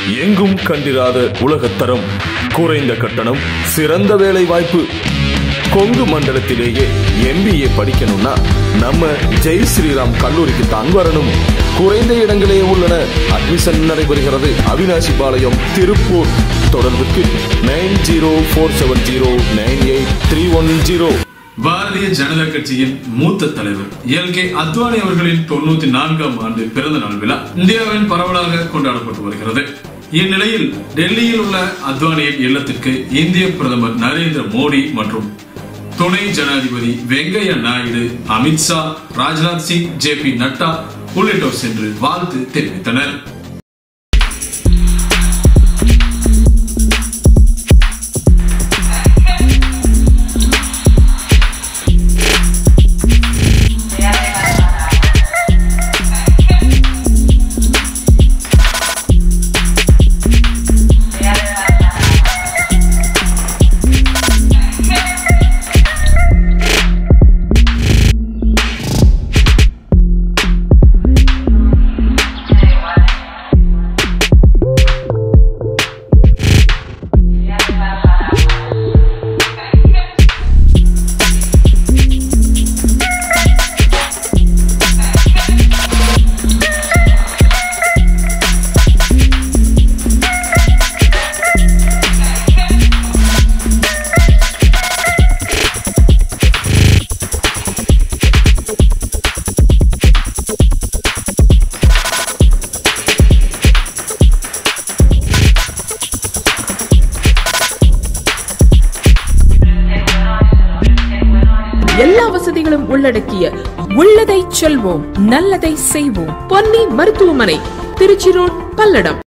எங்கும் கண்டிராத உலகத்தரம் குறைந்த கட்டணம் சிறந்த வேலை வாய்ப்பு கொங்கு மண்டலத்திலேயே எம்பிஏ படிக்கணும்னா நம்ம ஜெய் ஸ்ரீராம் கல்லூரிக்கு தான் வரணும் குறைந்த இடங்களே உள்ளன அட்மிஷன் நடைபெறுகிறது அவினாசி பாளையம் திருப்பூர் தொடர்புக்கு nine zero four seven zero nine eight three one zero Bharatiya Janata கட்சியின் மூத்த தலைவர் எல் கே அத்வானி அவர்களின் தொண்ணூத்தி நான்காம் ஆண்டு பிறந்த நாள் விழா இந்தியாவின் பரவலாக கொண்டாடப்பட்டு வருகிறது இந்நிலையில் டெல்லியில் உள்ள அத்வானியின் இல்லத்திற்கு இந்திய பிரதமர் நரேந்திர மோடி மற்றும் துணை ஜனாதிபதி வெங்கையா நாயுடு அமித்ஷா ராஜ்நாத் சிங் ஜே பி நட்டா உள்ளிட்டோர் சென்று வாழ்த்து தெரிவித்தனர் எல்லா வசதிகளும் உள்ளடக்கிய உள்ளதை செல்வோம் நல்லதை செய்வோம் பொன்னி மருத்துவமனை திருச்சி ரோட் பல்லடம்